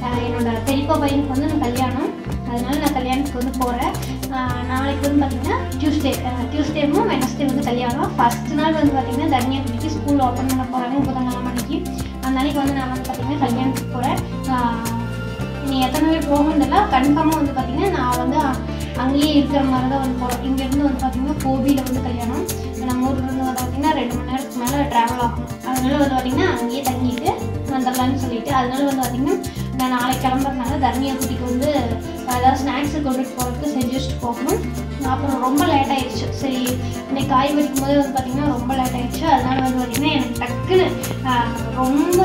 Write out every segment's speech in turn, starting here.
ஆஹ் என்னோட பெரியப்பா பையனுக்கு வந்து நான் கல்யாணம் அதனால நான் கல்யாணத்துக்கு வந்து போகிறேன் நாளைக்கு வந்து பார்த்தீங்கன்னா டியூஸ்டே டியூஸ்டேவும் வெனஸ்டே வந்து கல்யாணம் ஃபர்ஸ்ட் நாள் வந்து பார்த்தீங்கன்னா தர்மியா குட்டிக்கு ஸ்கூல் ஓப்பன் பண்ண போகிறாங்க முப்பதாம் மணிக்கு அந்த அன்னைக்கு வந்து நான் வந்து பார்த்தீங்கன்னா கல்யாணத்துக்கு போகிறேன் நீ எத்தனை பேர் போகணுன்றல கன்ஃபார்மாக வந்து பார்த்தீங்கன்னா நான் வந்து அ- அங்கேயே இருக்கிற மாதிரி தான் வந்து போகிறோம் இங்கேருந்து வந்து பார்த்தீங்கன்னா கோபியில் வந்து கல்யாணம் நம்ம ஊர்ல இருந்து வந்து பார்த்தீங்கன்னா ரெண்டு மணி நேரத்துக்கு மேலே ட்ராவல் ஆகும் அதனால வந்து பார்த்தீங்கன்னா அங்கேயே தங்கிட்டு வந்துடலான்னு சொல்லிட்டு அதனால வந்து பார்த்தீங்கன்னா நான் நாளைக்கு கிளம்புறதுனால தர்மியா குட்டிக்கு வந்து ஏதாவது ஸ்நாக்ஸ் கொண்டுட்டு போகிறதுக்கு செஞ்சு வச்சுட்டு போகணும் அப்புறம் ரொம்ப லேட் ஆயிடுச்சு சரி இன்னைக்கு காய் வடிக்கும் போது வந்து பார்த்தீங்கன்னா ரொம்ப லேட் ஆயிடுச்சு அதனால வந்து பார்த்தீங்கன்னா எனக்கு டக்குன்னு ஆஹ், ரொம்ப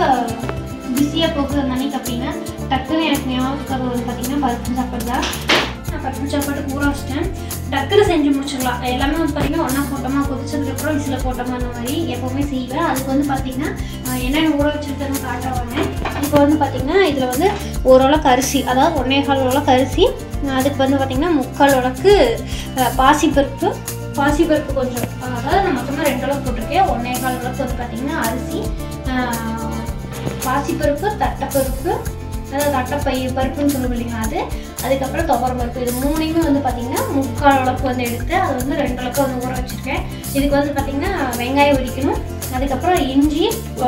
பிஸியாக போகுது அந்த அன்னைக்கு அப்படின்னா டக்குன்னு எனக்கு ஞாபகம் வந்து பார்த்தீங்கன்னா பருப்பு சாப்பாடு தான் நான் பருப்பு சாப்பாடு ஊற வச்சிட்டேன் டக்குன்னு செஞ்சு முடிச்சிடலாம் எல்லாமே வந்து பார்த்தீங்கன்னா ஒன்றா போட்டோமா கொதிச்சதுக்கப்புறம் விசில் போட்டோமா அந்த மாதிரி எப்போவுமே செய்வேன் அதுக்கு வந்து பார்த்தீங்கன்னா ஆஹ், என்னென்ன ஊற வச்சிருக்கேன்னு காட்டுவாங்க இப்போ வந்து பார்த்தீங்கன்னா இதில் வந்து ஓரளவுக்கு அரிசி அதாவது ஒன்றே கால் உலக்கு அரிசி ஆஹ், அதுக்கு வந்து பார்த்தீங்கன்னா முக்கால் உலக்கு ஆஹ், பாசிப்பருப்பு பாசிப்பருப்பு கொஞ்சம் ஆஹ், அதாவது நான் மொத்தமாக ரெண்டு அளவு போட்டிருக்கேன் ஒன்றே கால் உலக்கு வந்து பார்த்தீங்கன்னா அரிசி ஆஹ், பாசிப்பருப்பு தட்டைப்பருப்பு அதாவது தட்டைப்பை பருப்புன்னு சொல்லுவோம் இல்லைங்களா அது அதுக்கப்புறம் துவரம் பருப்பு இது மூணையுமே வந்து பார்த்தீங்கன்னா முக்கால் அளவுக்கு வந்து எடுத்து அது வந்து ரெண்டு அளவுக்கு வந்து ஊற வச்சுருக்கேன் இதுக்கு வந்து பார்த்தீங்கன்னா வெங்காயம் உரிக்கணும் அதுக்கப்புறம் இஞ்சி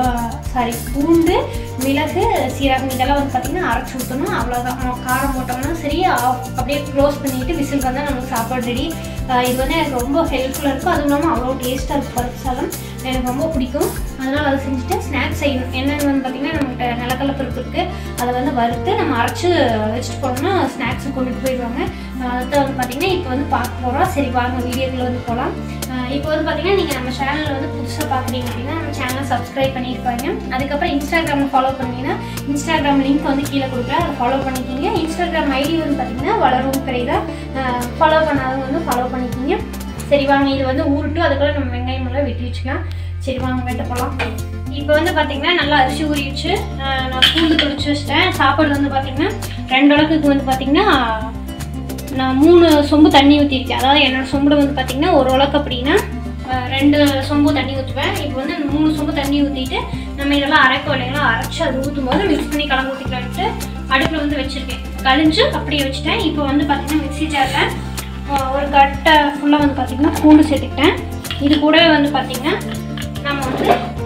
சாரி பூண்டு மிளகு சீரகம் இதெல்லாம் வந்து பார்த்தீங்கன்னா அரைச்சி ஊற்றணும் அவ்வளோதான் நம்ம காரம் போட்டோம்னா சரி ஆஃப் அப்படியே க்ளோஸ் பண்ணிட்டு விசில் வந்தால் நமக்கு சாப்பாடு ரெடி இது வந்து எனக்கு ரொம்ப ஹெல்ப்ஃபுல்லாக இருக்கும் அதுவும் இல்லாமல் அவ்வளோ டேஸ்ட்டாக இருக்கும் பருப்பு சாதம் எனக்கு ரொம்ப பிடிக்கும் அதனால் அதை செஞ்சுட்டு ஸ்நாக்ஸ் செய்யணும் என்னென்னு வந்து பார்த்திங்கன்னா நம்மகிட்ட நிலக்கடலை பருப்பு இருக்குது அதை வந்து வறுத்து நம்ம அரைச்சி வச்சுட்டு போனோம்னா ஸ்நாக்ஸுக்கு கொண்டுட்டு போயிடுவாங்க அதை வந்து பார்த்திங்கன்னா இப்போ வந்து பார்க்க போகிறோம் சரி வாங்க வீடியோக்குள்ள வந்து போகலாம் இப்போ வந்து பார்த்திங்கன்னா நீங்கள் நம்ம சேனலில் வந்து புதுசாக பார்க்குறீங்க அப்படின்னா நம்ம சேனலை சப்ஸ்கிரைப் பண்ணியிருப்பாங்க அதுக்கப்புறம் இன்ஸ்டாகிராமில் ஃபாலோ பண்ணீங்கன்னா இன்ஸ்டாகிராம் லிங்க் வந்து கீழே கொடுக்குறேன் அதை ஃபாலோ பண்ணிக்கிங்க இன்ஸ்டாகிராம் ஐடி வந்து பார்த்திங்கன்னா வளரும் கிடையாது ஃபாலோ பண்ணாதவங்க வந்து ஃபாலோ பண்ணிக்கிங்க சரி வாங்க இது வந்து ஊருட்டு அதுக்குள்ள நம்ம வெங்காயம் எல்லாம் வெட்டி வச்சுக்கலாம் சரி வாங்க வெட்ட போகலாம் இப்போ வந்து பார்த்தீங்கன்னா நல்லா அரிசி ஊறிடுச்சு ஆஹ் நான் பூண்டு தொளிச்சு வச்சிட்டேன் சாப்பாடு வந்து பார்த்தீங்கன்னா ரெண்டு அளவுக்கு வந்து பார்த்தீங்கன்னா நான் மூணு சொம்பு தண்ணி ஊற்றிருக்கேன் அதாவது என்னோட சொம்புல வந்து பார்த்தீங்கன்னா ஒரு உலக்கு அப்படின்னா ஆஹ் ரெண்டு சொம்பு தண்ணி ஊற்றுவேன் இப்போ வந்து மூணு சொம்பு தண்ணி ஊற்றிட்டு நம்ம இதெல்லாம் அரைக்க இல்லைங்களா அரைச்சி அது ஊற்றும் போது மிக்ஸ் பண்ணி கலந்து ஊற்றிக்கலான்ட்டு அடுப்பில் வந்து வச்சுருக்கேன் கழிஞ்சு அப்படியே வச்சுட்டேன் இப்போ வந்து பார்த்தீங்கன்னா மிக்ஸி ஜாரில் ஒரு கட்டை ஃபுல்லாக வந்து பார்த்திங்கன்னா பூண்டு சேர்த்துக்கிட்டேன் இது கூடவே வந்து பார்த்திங்கன்னா நம்ம வந்து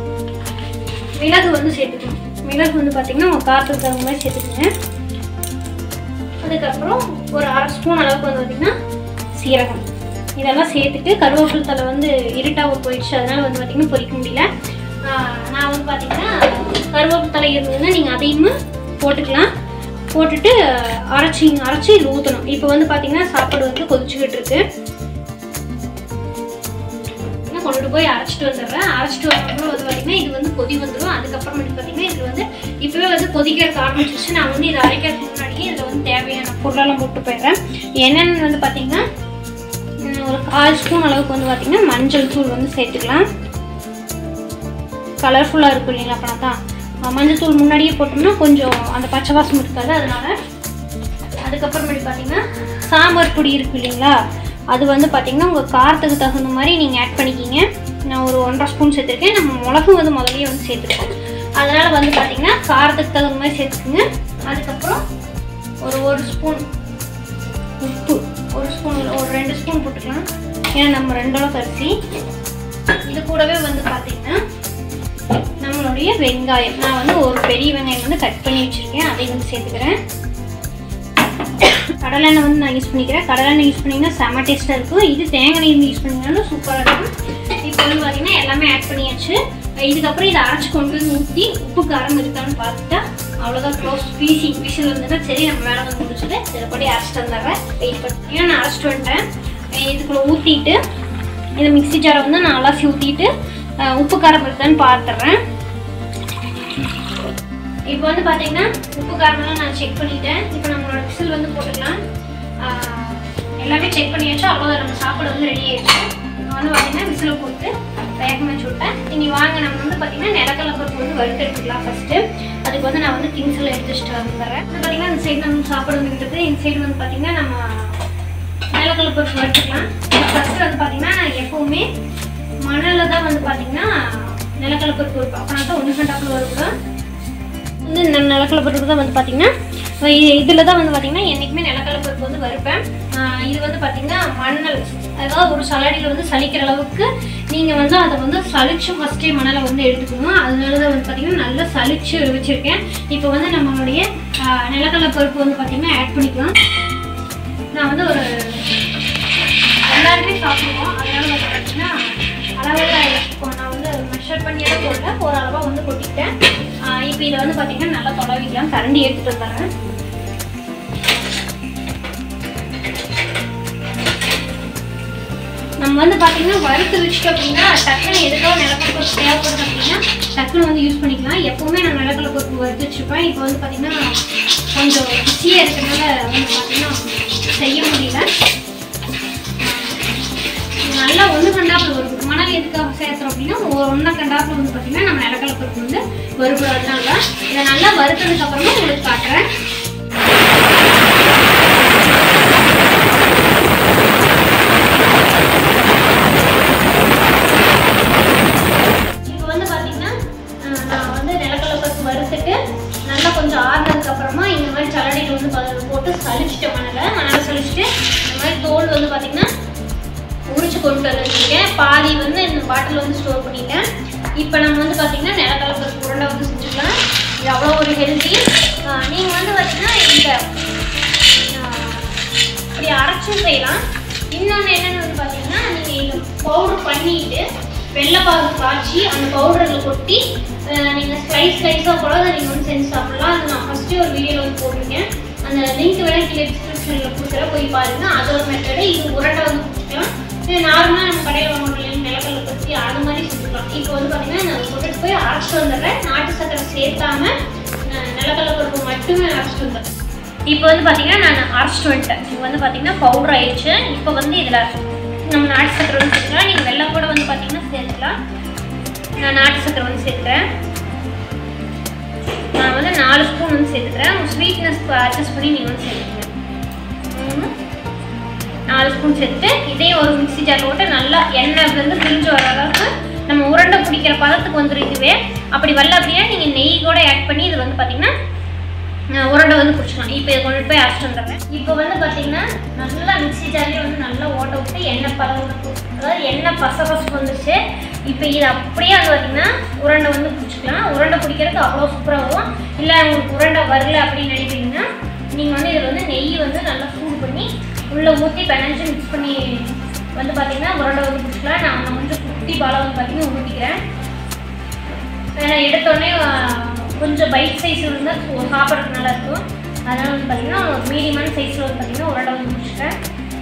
மிளகு வந்து சேர்த்துக்கணும் மிளகு வந்து பார்த்திங்கன்னா உங்கள் காரத்துக்கு தகுந்த மாதிரி சேர்த்துக்கோங்க அதுக்கப்புறம் ஒரு அரை ஸ்பூன் அளவுக்கு வந்து பார்த்திங்கன்னா சீரகம் இதெல்லாம் சேர்த்துட்டு கருவேப்பிலை தலை வந்து இருட்டாக போயிடுச்சு அதனால வந்து பார்த்திங்கன்னா பொரிக்க முடியல ஆஹ் நான் வந்து பார்த்திங்கன்னா கருவேப்பிலை தலை இருந்ததுன்னா நீங்கள் அதையும் போட்டுக்கலாம் போட்டுட்டு அரைச்சி அரைச்சி இதில் ஊற்றணும் இப்போ வந்து பார்த்தீங்கன்னா சாப்பாடு வந்து கொதிச்சுக்கிட்டு இருக்கு நான் கொண்டுட்டு போய் அரைச்சிட்டு வந்துடுறேன் அரைச்சிட்டு வரப்போ வந்து பார்த்தீங்கன்னா இது வந்து கொதி வந்துடும் அதுக்கப்புறமேட்டு பார்த்தீங்கன்னா இது வந்து இப்போவே வந்து கொதிக்கிறதுக்கு ஆரம்பிச்சிருச்சு நான் வந்து இதை அரைக்கிறதுக்கு முன்னாடியே இதில் வந்து தேவையான பொருளெல்லாம் போட்டு போயிடுறேன் என்னென்னு வந்து பார்த்தீங்கன்னா உம், ஒரு கால் ஸ்பூன் அளவுக்கு வந்து பார்த்தீங்கன்னா மஞ்சள் தூள் வந்து சேர்த்துக்கலாம் கலர்ஃபுல்லாக இருக்கும் இல்லைங்களா அப்போ தான் மஞ்சள் தூள் முன்னாடியே போட்டோம்னா கொஞ்சம் அந்த பச்சை வாசம் இருக்காது அதனால அதுக்கப்புறமேட்டு பார்த்தீங்கன்னா சாம்பார் பொடி இருக்கு இல்லைங்களா அது வந்து பார்த்தீங்கன்னா உங்கள் காரத்துக்கு தகுந்த மாதிரி நீங்கள் ஆட் பண்ணிக்கிங்க நான் ஒரு ஒன்றரை ஸ்பூன் சேர்த்துருக்கேன் நம்ம மிளகு வந்து முதல்லயே வந்து சேர்த்துருக்கோம் அதனால் வந்து பார்த்தீங்கன்னா காரத்துக்கு தகுந்த மாதிரி சேர்த்துக்குங்க அதுக்கப்புறம் ஒரு ஒரு ஸ்பூன் உப்பு ஒரு ஸ்பூன் ஒரு ரெண்டு ஸ்பூன் போட்டுக்கலாம் ஏன்னா நம்ம ரெண்டு அளவுக்கு அரிசி இது கூடவே வந்து பார்த்தீங்கன்னா நம்மளுடைய வெங்காயம் நான் வந்து ஒரு பெரிய வெங்காயம் வந்து கட் பண்ணி வச்சுருக்கேன் அதை வந்து சேர்த்துக்கிறேன் கடலெண்ணெய் வந்து நான் யூஸ் பண்ணிக்கிறேன் கடலெண்ணெய் யூஸ் பண்ணிங்கன்னா செம்ம டேஸ்ட்டாக இருக்கும் இது தேங்காய் எண்ணெய் யூஸ் பண்ணிங்கனாலும் சூப்பராக இருக்கும் இப்போ வந்து பார்த்தீங்கன்னா எல்லாமே ஆட் பண்ணியாச்சு இதுக்கப்புறம் இதை அரைச்சி கொண்டு வந்து ஊற்றி உப்பு காரம் இருக்கான்னு பார்த்துட்டா அவ்வளோதான் க்ளோஸ் பீசி விசில் வந்துட்டா சரி நம்ம வேலை வந்து முடிச்சுட்டு இதை படி அரைச்சிட்டு வந்துடுறேன் வெயிட் பண்ணி ஏன்னா நான் அரைச்சிட்டு வந்துட்டேன் இதுக்குள்ளே ஊற்றிட்டு இதை மிக்ஸி ஜாரை வந்து நான் அலசி ஊற்றிட்டு உப்பு காரம் இருக்கான்னு பார்த்துட்றேன் இப்போ வந்து பார்த்தீங்கன்னா உப்பு காரமெல்லாம் நான் செக் பண்ணிட்டேன் இப்போ நம்மளோட விசில் வந்து போட்டுக்கலாம் ஆஹ் எல்லாமே செக் பண்ணியாச்சு அவ்வளோதான் நம்ம சாப்பாடு வந்து ரெடி ஆயிடுச்சு நான் வந்து பார்த்தீங்கன்னா விசில் போட்டு வேக வச்சு விட்டேன் இனி வாங்க நம்ம வந்து பார்த்தீங்கன்னா நிலக்கடலை பருப்பு வந்து வறுத்து எடுத்துக்கலாம் ஃபஸ்ட்டு அதுக்கு வந்து நான் வந்து திங்ஸ் எல்லாம் எடுத்து வச்சுட்டு வந்துடுறேன் வந்து பார்த்தீங்கன்னா இந்த சைடு நம்ம சாப்பாடு வந்துட்டு இருக்கு இந்த சைடு வந்து பார்த்தீங்கன்னா நம்ம நிலக்கடலை பருப்பு வறுத்துக்கலாம் ஃபஸ்ட்டு வந்து பார்த்தீங்கன்னா நான் எப்போவுமே மணலில் தான் வந்து பார்த்தீங்கன்னா நிலக்கடலை பருப்பு இருக்கும் அப்போ தான் ஒன்று கண்டாப்பில் வரக்கூடாது வந்து இந்த நிலக்கடலை பருப்பு தான் வந்து பார்த்தீங்கன்னா இதில் தான் வந்து பார்த்தீங்கன்னா என்றைக்குமே நிலக்கடலை பருப்பு வந்து வறுப்பேன் ஆஹ் இது வந்து பார்த்தீங்கன்னா மணல் அதாவது ஒரு சலாடியில் வந்து சலிக்கிற அளவுக்கு நீங்கள் வந்து அதை வந்து சலிச்சு ஃபஸ்ட்டே மணலை வந்து எடுத்துக்கணும் அதனால தான் வந்து பார்த்தீங்கன்னா நல்லா சலிச்சு வச்சுருக்கேன் இப்போ வந்து நம்மளுடைய ஆஹ் நிலக்கடலை பருப்பு வந்து பார்த்தீங்கன்னா ஆட் பண்ணிக்கலாம் நான் வந்து ஒரு எல்லாருமே சாப்பிடுவோம் அதனால வந்து பார்த்தீங்கன்னா அளவெல்லாம் இப்போ நான் வந்து மெஷர் பண்ணி எல்லாம் போடல ஒரு அளவாக வந்து கொட்டிக்கிட்டேன் இப்போ இதை வந்து பார்த்தீங்கன்னா நல்லா தொலைவிக்கலாம் கரண்டி எடுத்துகிட்டு வந்துடுறேன் நம்ம வந்து பார்த்தீங்கன்னா வறுத்து வச்சுட்டோம் அப்படின்னா டக்குன்னு எதுக்காக நிலக்கடலை பருப்பு தேவைப்படுது அப்படின்னா டக்குன்னு வந்து யூஸ் பண்ணிக்கலாம் எப்போவுமே நான் நிலக்கடலை பருப்பு வறுத்து வச்சுருப்பேன் இப்போ வந்து பார்த்தீங்கன்னா கொஞ்சம் ருசியாக இருக்கிறதுனால வந்து பார்த்தீங்கன்னா செய்ய முடியல நல்லா ஒன்று கண்டாப்பில் வரும் மணல் எதுக்காக சேர்த்துறோம் அப்படின்னா ஒரு ஒன்றா கண்டாப்பில் வந்து பார்த்தீங்கன்னா நம்ம நிலக்கடலை பருப்பு வந்து வறுக்கிறதுனால இதை நல்லா வறுத்ததுக்கு அப்புறமா உங்களுக்கு காட்டுறேன் இப்போ வந்து பார்த்தீங்கன்னா அஹ், நான் வந்து நிலக்கடலை பருப்பு வறுத்துட்டு நல்லா கொஞ்சம் ஆறுனதுக்கு அப்புறமா இந்த மாதிரி சலடையில் வந்து ப- போட்டு சலிச்சிட்டேன் மணலை மணலை சலிச்சிட்டு இந்த மாதிரி தோல் வந்து பார்த்தீங்கன்னா உரிச்சு கொண்டு வந்து வச்சிருக்கேன் பாதி வந்து இந்த பாட்டில் வந்து ஸ்டோர் பண்ணிட்டேன் இப்போ நம்ம வந்து பார்த்தீங்கன்னா நிலக்கடலை பருப்பு உருண்டை வந்து செஞ்சுக்கலாம் இது அவ்வளோ ஒரு ஹெல்தி நீங்கள் வந்து பார்த்தீங்கன்னா இந்த ஆஹ், இப்படி அரைச்சும் செய்யலாம் இன்னொன்று என்னென்னு வந்து பார்த்தீங்கன்னா நீங்கள் இந்த பவுடர் பண்ணிட்டு வெள்ளைப்பாகு காய்ச்சி அந்த பவுடரில் கொட்டி நீங்கள் ஸ்லைஸ் ஸ்லைஸாக கூட அதை நீங்கள் வந்து செஞ்சு சாப்பிடலாம் அது நான் ஃபஸ்ட்டு ஒரு வீடியோவில் வந்து போட்டிருக்கேன் அந்த லிங்க் வேணா கீழே டிஸ்கிரிப்ஷனில் கொடுக்குற போய் பாருங்க அது ஒரு மெத்தடு இது உருண்டை வந்து பிடிச்சிக்கலாம் இது நார்மலாக நம்ம கடையில் வாங்கணும் நிலக்கடலை பற்றி அது மாதிரி செஞ்சுக்கலாம் இப்போ வந்து பார்த்தீங்கன்னா நான் கொண்டுட்டு போய் அரைச்சிட்டு வந்துடுறேன் நாட்டு சக்கரை சேர்த்தாம அஹ், நிலக்கடலை பருப்பு மட்டுமே அரைச்சிட்டு வந்துடுறேன் இப்போ வந்து பார்த்தீங்கன்னா நான் அரைச்சிட்டு வந்துட்டேன் இப்போ வந்து பார்த்தீங்கன்னா பவுடர் ஆயிடுச்சு இப்போ வந்து இதில் நம்ம நாட்டு சக்கரை வந்து சேர்த்துக்கலாம் நீங்கள் வெள்ளம் கூட வந்து பார்த்தீங்கன்னா சேர்த்துக்கலாம் நான் நாட்டு சக்கரை வந்து சேர்த்துக்கிறேன் நான் வந்து நாலு ஸ்பூன் வந்து சேர்த்துக்கிறேன் உங்கள் ஸ்வீட்னஸ் அட்ஜஸ்ட் பண்ணி நீங்கள் வந்து சேர்த்துக்கங்க மூணு நாலு ஸ்பூன் சேர்த்துட்டு இதையும் ஒரு மிக்ஸி ஜாரில் போட்டு நல்லா எண்ணெய் வந்து பிரிஞ்சு வர அளவுக்கு நம்ம உருண்டை பிடிக்கிற பதத்துக்கு வந்துடும் இதுவே அப்படி வரல அப்படின்னா நீங்கள் நெய் கூட ஆட் பண்ணி இது வந்து பார்த்தீங்கன்னா அஹ், உருண்டை வந்து பிடிச்சிக்கலாம் இப்போ இதை கொண்டு போய் அரைச்சிட்டு வந்துடுறேன் இப்போ வந்து பார்த்தீங்கன்னா நல்லா மிக்ஸி ஜார்லேயே வந்து நல்லா ஓட்ட விட்டு எண்ணெய் பதம் அதாவது எண்ணெய் பச பசப்பு வந்துச்சு இப்போ இது அப்படியே வந்து பார்த்தீங்கன்னா உருண்டை வந்து பிடிச்சிக்கலாம் உருண்டை பிடிக்கிறதுக்கு அவ்வளோ சூப்பராக வரும் இல்லை உங்களுக்கு உருண்டை வரல அப்படின்னு நினைக்கிறீங்கன்னா நீங்கள் வந்து இதில் வந்து நெய் வந்து நல்லா சூடு பண்ணி உள்ளே ஊற்றி பிணைஞ்சு மிக்ஸ் பண்ணி வந்து பார்த்தீங்கன்னா உருண்டை வந்து பிடிச்சிக்கலாம் நான் கொஞ்சம் குட்டி பாலை வந்து பார்த்தீங்கன்னா ஊற்றிக்கிறேன் ஏன்னா எடுத்தோடனே கொஞ்சம் பைட் சைஸ் இருந்தால் சாப்பிட்றதுக்கு நல்லா இருக்கும் அதனால் வந்து பார்த்தீங்கன்னா ஒரு மீடியமான சைஸில் வந்து பார்த்தீங்கன்னா உருண்டை வந்து முடிச்சிட்டேன்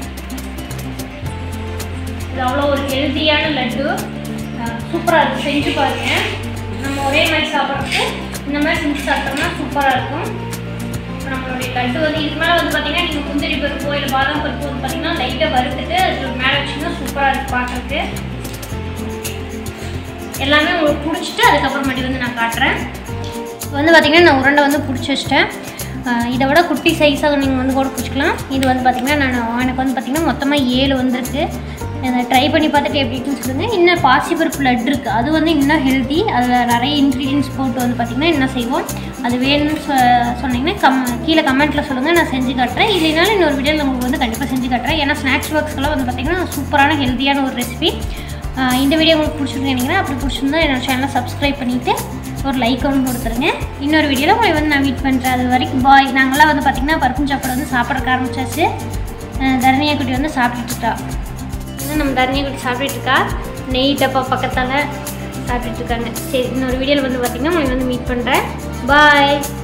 இது அவ்வளோ ஒரு ஹெல்த்தியான லட்டு சூப்பராக இருக்கும் செஞ்சு பாருங்க நம்ம ஒரே மாதிரி சாப்பிட்றதுக்கு இந்த மாதிரி செஞ்சு சாப்பிட்டோம்னா சூப்பராக இருக்கும் இப்போ நம்மளுடைய லட்டு வந்து இது மேலே வந்து பார்த்தீங்கன்னா நீங்கள் குந்தரி பருப்பு இல்லை பாதாம் பருப்பு வந்து பார்த்தீங்கன்னா லைட்டாக வறுத்துட்டு அது மேலே வச்சிங்கன்னா சூப்பராக இருக்கும் பார்க்குறதுக்கு எல்லாமே உங்களுக்கு பிடிச்சிட்டு அதுக்கப்புறமேட்டு வந்து நான் காட்டுறேன் இப்போ வந்து பார்த்திங்கன்னா நான் உருண்டை வந்து பிடிச்சி வச்சிட்டேன் ஆஹ் இதை விட குட்டி சைஸாக நீங்கள் வந்து கூட பிடிச்சிக்கலாம் இது வந்து பார்த்திங்கன்னா நான் எனக்கு வந்து பார்த்திங்கன்னா மொத்தமாக ஏழு வந்திருக்கு இதை ட்ரை பண்ணி பார்த்துட்டு எப்படி இருக்குன்னு சொல்லுங்கள் இன்னும் பாசிப்பருப்பு லட்டு இருக்குது அது வந்து இன்னும் ஹெல்த்தி அதில் நிறைய இன்க்ரீடியன்ஸ் போட்டு வந்து பார்த்திங்கன்னா என்ன செய்வோம் அது வேணும்னு சொ சொன்னீங்கன்னா கம் கீழே கமெண்ட்டில் சொல்லுங்கள் நான் செஞ்சு காட்டுறேன் இல்லைனாலும் இன்னொரு வீடியோவில் உங்களுக்கு வந்து கண்டிப்பாக செஞ்சு காட்டுறேன் ஏன்னா ஸ்நாக்ஸ் பாக்ஸ்க்கெல்லாம் வந்து பார்த்திங்கன்னா சூப்பரான ஹெல்த்தியான ஒரு ரெசிபி ஆஹ் இந்த வீடியோ உங்களுக்கு பிடிச்சிருக்கீங்கன்னா அப்படி பிடிச்சிருந்தா என்னோட சேனலை சப்ஸ்கிரைப் பண்ணிவிட்டு ஒரு லைக் ஒன்று கொடுத்துருங்க இன்னொரு வீடியோவில் உங்களை வந்து நான் மீட் பண்ணுறேன் அது வரைக்கும் பாய் நாங்களாம் வந்து பார்த்திங்கன்னா பருப்பும் சாப்பாடு வந்து சாப்பிட்றக்க ஆரம்பிச்சாச்சு ஆஹ் தரணியா குட்டி வந்து சாப்பிட்டுட்டு இருக்கா இன்னும் நம்ம தரணியா குட்டி சாப்பிட்டுட்டு இருக்கா நெய் டப்பா பக்கத்தால் சாப்பிட்டுட்டு இருக்காங்க சரி இன்னொரு வீடியோவில் வந்து பார்த்திங்கன்னா உங்களை வந்து மீட் பண்ணுறேன் பாய்